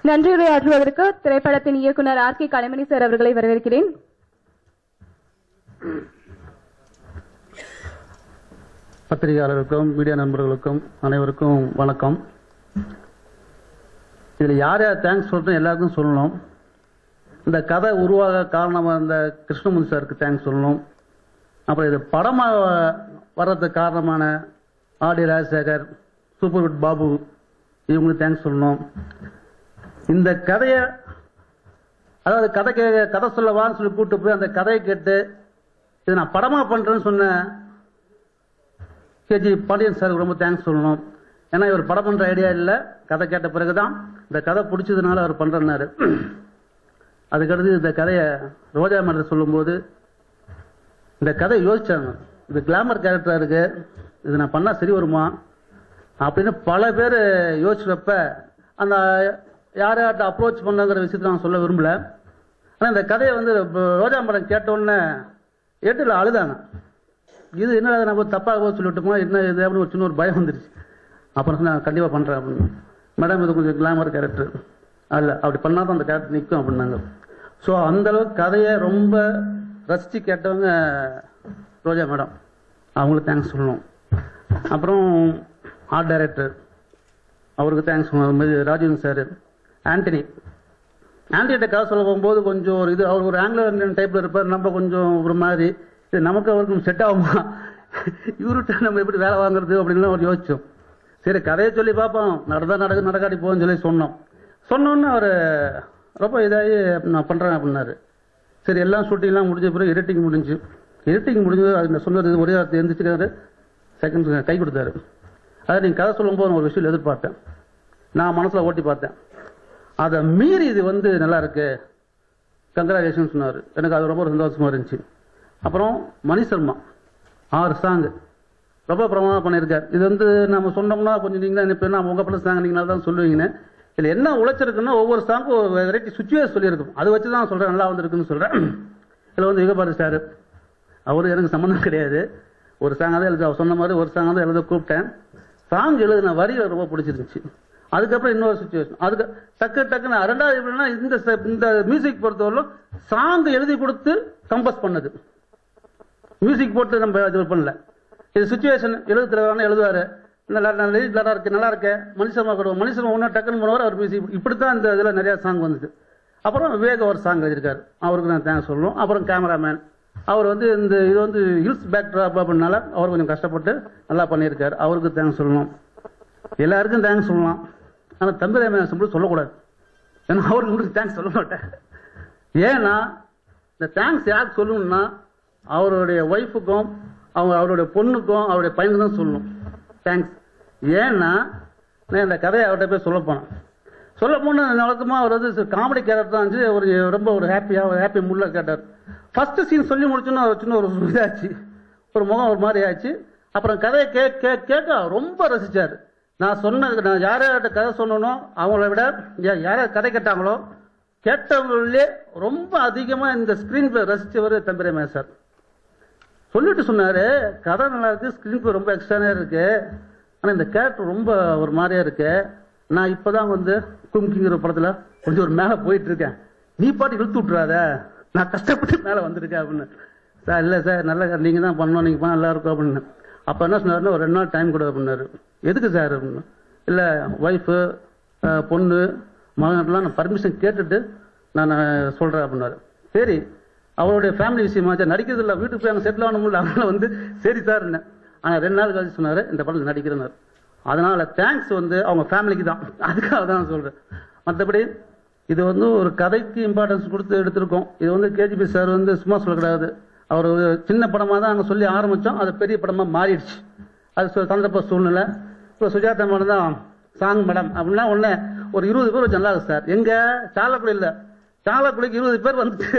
நன்றியுரையாற்றுவதற்கு திரைப்படத்தின் இயக்குனர் R K Kalaimani sir அவர்களை வரவேற்கிறேன் பத்திரிகையாளருக்கும் மீடியா நண்பர்களுக்கும் அனைவருக்கும் வணக்கம் இதில் யார் யார் தேங்க்ஸ் சொல்கிறோம் எல்லாருக்கும் சொல்லணும் இந்த கதை உருவாக காரணமாக இருந்த கிருஷ்ணமூர்த்தி சாருக்கு தேங்க்ஸ் சொல்லணும் அப்புறம் இது படமாக வர்றதுக்கு காரணமான ஆடி ராஜசேகர் சூப்பர் குட் பாபு இவங்களுக்கு தேங்க்ஸ் சொல்லணும் இந்த கதையை அதாவது கதை கே கதை சொல்லவான்னு சொல்லி கூப்பிட்டு போய் அந்த கதையை கேட்டு இதை நான் படமாக பண்ணுறேன்னு சொன்ன கேஜி பாண்டியன் சாருக்கு ரொம்ப தேங்க்ஸ் சொல்லணும் ஏன்னா இவர் படம் பண்ற ஐடியா இல்லை கதை கேட்ட பிறகுதான் இந்த கதை பிடிச்சதுனால அவர் பண்றேன்னாரு அதுக்கடுத்து இந்த கதையை ரோஜா மேடம் சொல்லும்போது இந்த கதை யோசிச்சாங்க இது கிளாமர் கேரக்டரா இருக்கு இது நான் பண்ணா சரி வருமா அப்படின்னு பல பேர் யோசிச்சப்ப அந்த யார் யார்கிட்ட அப்ரோச் பண்ணங்கிற விஷயத்தை நான் சொல்ல விரும்பல ஆனால் இந்த கதையை வந்து ரோஜா மேடம் கேட்ட உடனே ஏட்டில் அழுதாங்க இது என்ன நம்ம தப்பாக போய் சொல்லிட்டோமோ என்ன இது அப்படின்னு ஒரு சின்ன ஒரு பயம் வந்துருச்சு அப்புறம் நான் கண்டிப்பாக பண்ணுறேன் அப்படின்னு மேடம் இது கொஞ்சம் கிளாமர் கேரக்டர் அல்ல அப்படி பண்ணால் தான் அந்த கேரக்டர் நிற்கும் அப்படின்னாங்க ஸோ அந்த அளவுக்கு கதையை ரொம்ப ரசித்து கேட்டவங்க ரோஜா மேடம் அவங்களுக்கு தேங்க்ஸ் சொல்லணும் அப்புறம் ஆர்ட் டைரக்டர் அவருக்கு தேங்க்ஸ் சொல்லணும் ராஜீவன் சார் ஆண்டனி ஆண்டிகிட்ட கதை சொல்ல போகும்போது கொஞ்சம் ஒரு இது அவர் ஒரு ஆங்கிலோ இந்தியன் டைப்ல இருப்பார் நம்ம கொஞ்சம் ஒரு மாதிரி இது நமக்கு அவருக்கும் செட் ஆகுமா இவர்கிட்ட நம்ம எப்படி வேலை வாங்குறது அப்படின்னு ஒரு யோசிச்சோம் சரி கதையை சொல்லி பார்ப்போம் நடந்தா நடக்கு நடக்காட்டி போகும்னு சொல்லி சொன்னோம் சொன்னோன்னு அவர் ரொம்ப இதாகி நான் பண்ணுறேன் அப்படின்னாரு சரி எல்லாம் ஷூட்டிங்லாம் முடிஞ்ச பிறகு எடிட்டிங் முடிஞ்சு எடிட்டிங் முடிஞ்சது அது நான் சொன்னது ஒரே வார்த்தை எந்திரிச்சுக்காரு செகண்ட் கை கொடுத்தாரு அதை நீங்கள் கதை சொல்லும்போது நான் ஒரு விஷயம் எதிர்பார்த்தேன் நான் மனசில் ஓட்டி பார்த்தேன் அதை மீறி இது வந்து நல்லா இருக்கு கங்க்ராச்சுலேஷன் சொன்னார் எனக்கு அது ரொம்ப சந்தோஷமா இருந்துச்சு அப்புறம் மணி சர்மா ஆறு சாங் ரொம்ப பிரமாதம் பண்ணியிருக்கார் இது வந்து நம்ம சொன்னோம்னா கொஞ்சம் நீங்களா நினைப்பேன் நான் உங்க படம் சாங் நீங்களா தான் சொல்லுவீங்கன்னு இதில் என்ன உழைச்சிருக்குன்னா ஒவ்வொரு சாங்கும் ஒரு வெரைட்டி சுச்சுவேஷன் சொல்லியிருக்கும் அதை வச்சு தான் சொல்கிறேன் நல்லா வந்திருக்குன்னு சொல்கிறேன் இதில் வந்து யுகபாரதி சார் அவரு எனக்கு சம்மந்தம் கிடையாது ஒரு சாங் தான் எழுத அவர் சொன்ன மாதிரி ஒரு சாங் தான் எழுத கூப்பிட்டேன் சாங் எழுதின வரி எனக்கு ரொம்ப பிடிச்சிருந்துச்சு அதுக்கப்புறம் இன்னொரு சுச்சுவேஷன் அதுக்கு டக்கு டக்குன்னு ரெண்டாவது எப்படின்னா இந்த ச- இந்த மியூசிக் பொறுத்தவரையிலும் சாங் எழுதி கொடுத்து கம்போஸ் பண்ணது மியூசிக் போட்டு நம்ம இது பண்ணல இது சுச்சுவேஷன் எழுதுறவங்க எழுதுவாரு நல்லா நல்லா எழுதி நல்லா இருக்கு நல்லா இருக்கு மனுஷமா கூட மனுஷன் ஒன்றும் டக்குன்னு போனவர் அவர் மியூசிக் இப்படித்தான் இந்த இதில் நிறைய சாங் வந்தது அப்புறம் விவேக் ஒரு சாங் எழுதியிருக்காரு அவருக்கு நான் தேங்க்ஸ் சொல்லணும் அப்புறம் கேமராமேன் அவர் வந்து இந்த இது வந்து ஹில்ஸ் பேக்ட்ராப் அப்படின்னால அவர் கொஞ்சம் கஷ்டப்பட்டு நல்லா பண்ணியிருக்காரு அவருக்கு தேங்க்ஸ் சொல்லணும் எல்லாருக்கும் தேங்க்ஸ் சொல்லலாம் ஆனால் தம்பி ரமேஷ் மட்டும் சொல்லக்கூடாது ஏன்னா அவருக்கு மட்டும் தேங்க்ஸ் சொல்ல மாட்டேன் ஏன்னா இந்த தேங்க்ஸ் யாருக்கு சொல்லணும்னா அவருடைய ஒய்ஃபுக்கும் அவங்க அவருடைய பொண்ணுக்கும் அவருடைய பையனுக்கு தான் சொல்லணும் தேங்க்ஸ் ஏன்னா நான் இந்த கதையை அவர்கிட்ட போய் சொல்ல போனேன் சொல்ல போன வழக்கமா அவர் வந்து காமெடி கேரக்டர் தான் இருந்துச்சு ஒரு ரொம்ப ஒரு ஹாப்பியா ஒரு ஹாப்பி மூட்ல கேட்டார் ஃபர்ஸ்ட் சீன் சொல்லி முடிச்சோன்னா ஒரு சின்ன ஒரு இதாச்சு ஒரு முகம் ஒரு மாதிரி ஆச்சு அப்புறம் கதையை கே கே கேட்க ரொம்ப ரசிச்சாரு நான் சொன்ன நான் யார் யார்கிட்ட கதை சொன்னனோ அவங்கள விட யா- யார் யார் கதை கேட்டாங்களோ கேட்டவங்களே ரொம்ப அதிகமா இந்த ஸ்கிரீன் பிளே ரசிச்சவர் தம்பிரமே சார் சொல்லிட்டு சொன்னாரு கதை நல்லா இருக்கு ஸ்கிரீன் பிளே ரொம்ப எக்ஸ்ட்ரானே இருக்கு ஆனா இந்த கேரக்டர் ரொம்ப ஒரு மாதிரியா இருக்கு நான் இப்பதான் வந்து கும்கிங்கிற படத்துல கொஞ்சம் ஒரு மேல போயிட்டு இருக்கேன் நீ பாட்டு இழுத்து விட்டுறாத நான் கஷ்டப்பட்டு மேல வந்திருக்கேன் அப்படின்னு சார் இல்ல சார் நல்லா நீங்க தான் பண்ணணும் நீங்க பண்ணா நல்லா இருக்கும் அப்படின்னு அப்ப என்ன சொன்னாருன்னா ஒரு ரெண்டு நாள் டைம் கொடு அப்படின்னாரு எதுக்கு சார் அப்படின்னு இல்ல ஒய்ஃபு பொண்ணு மகன்லாம் நான் பர்மிஷன் கேட்டுட்டு நான் நான் சொல்றேன் அப்படின்னாரு சரி அவருடைய ஃபேமிலி விஷயமா சார் நடிக்கிறது இல்லை வீட்டுக்கு போய் அங்கே செட்டில் ஆகணும்ல அதனால வந்து சரி சார் ஆனா ரெண்டு நாள் கழிச்சு சொன்னாரு இந்த படத்தில் நடிக்கிறேன்னாரு அதனால தேங்க்ஸ் வந்து அவங்க ஃபேமிலிக்கு தான் அதுக்காக தான் சொல்றேன் மற்றபடி இது வந்து ஒரு கதைக்கு இம்பார்ட்டன்ஸ் கொடுத்து எடுத்திருக்கோம் இது வந்து கேஜிபி சார் வந்து சும்மா சொல்லக்கூடாது அவர் ஒரு சின்ன படமா தான் நாங்கள் சொல்லி ஆரம்பிச்சோம் அது பெரிய படமா மாறிடுச்சு அது சு- சந்தர்ப்ப சூழ்நிலை இப்போ சுஜாதா மேடம் தான் சாங் மேடம் அப்படின்னா உடனே ஒரு இருபது பேர் வச்சு நல்லா இருக்கு சார் எங்க சாலக்குடி இல்ல சாலக்குடிக்கு இருபது பேர் வந்துட்டு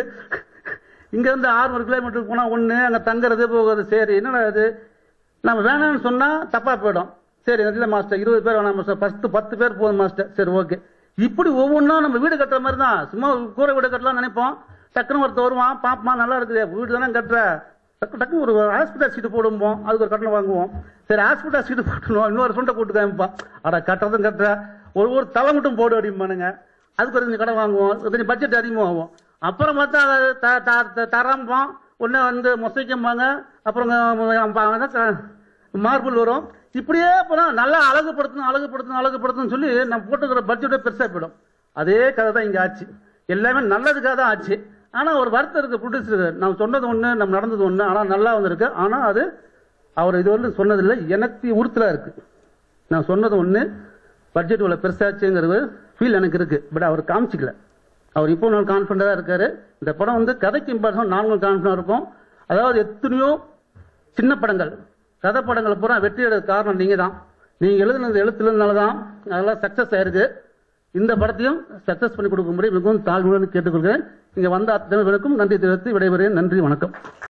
இங்க இருந்து ஆறுநூறு கிலோமீட்டருக்கு போனா ஒண்ணு அங்க தங்குறது போகிறது சரி என்னடா இது நம்ம வேணாம்னு சொன்னா தப்பா போயிடும் சரி இல்ல மாஸ்டர் இருபது பேர் வேணாம் மாஸ்டர் பத்து பத்து பேர் போதும் மாஸ்டர் சரி ஓகே இப்படி ஒவ்வொன்றா நம்ம வீடு கட்டுற மாதிரி தான் சும்மா கூரை வீடு கட்டலாம் நினைப்போம் டக்குன்னு ஒருத்தர் வருவான் பாப்பமா நல்லா இருக்குது வீடு தானே கட்டுற டக்கு டக்கு ஒரு ஹாஸ்பிட்டல் சீட்டு போடுவோம் அதுக்கு ஒரு கட்டணம் வாங்குவோம் சரி ஹாஸ்பிட்டல் சீட்டு போட்டுருவோம் இன்னொரு சொண்டை போட்டு காமிப்பான் அட கட்டுறதும் கட்டுற ஒரு ஒரு தலை மட்டும் போடு அப்படிம்பானுங்க அதுக்கு ஒரு கொஞ்சம் கடன் வாங்குவோம் கொஞ்சம் பட்ஜெட் அதிகமாகும் அப்புறம் பார்த்தா அது த- த- த- தரம்போம் ஒன்று வந்து மொசைக்கம்பாங்க அப்புறம் மார்பிள் வரும் இப்படியே போனால் நல்லா அழகுபடுத்தணும் அழகுபடுத்தணும் அழகுபடுத்தணும்னு சொல்லி நம்ம போட்டுக்கிற பட்ஜெட்டே பெருசாக போயிடும் அதே கதை தான் இங்கே ஆச்சு எல்லாமே நல்லதுக்காக தான் ஆச்சு ஆனால் ஒரு வருத்தம் இருக்கு ப்ரொடியூசருக்கு நம்ம சொன்னது ஒன்று நம்ம நடந்தது ஒன்று ஆனால் நல்லா வந்திருக்கு ஆனால் அது அவர் இது வந்து சொன்னதில்லை எனக்கு உறுத்தலாக இருக்கு நான் சொன்னது ஒன்று பட்ஜெட் இவ்வளோ பெருசாச்சுங்கிறது ஃபீல் எனக்கு இருக்கு பட் அவர் காமிச்சிக்கல அவர் இப்போ நான் கான்ஃபிடண்டாக இருக்காரு இந்த படம் வந்து கதைக்கு இம்பார்ட்டன் நாங்களும் கான்ஃபிடண்டாக இருக்கும் அதாவது எத்தனையோ சின்ன படங்கள் கதை படங்கள் பூரா வெற்றி அடைய காரணம் நீங்க தான் நீங்க எழுதுனது எழுத்துலனால தான் அதெல்லாம் சக்சஸ் ஆயிருக்கு இந்த படத்தையும் சக்சஸ் பண்ணி கொடுக்கும்படி மிகவும் தாழ்வுடன் கேட்டுக்கொள்கிறேன் இங்க வந்த அத்தனை பேருக்கும் நன்றி தெரிவித்து விடைபெறுகிறேன் நன்றி வணக்கம்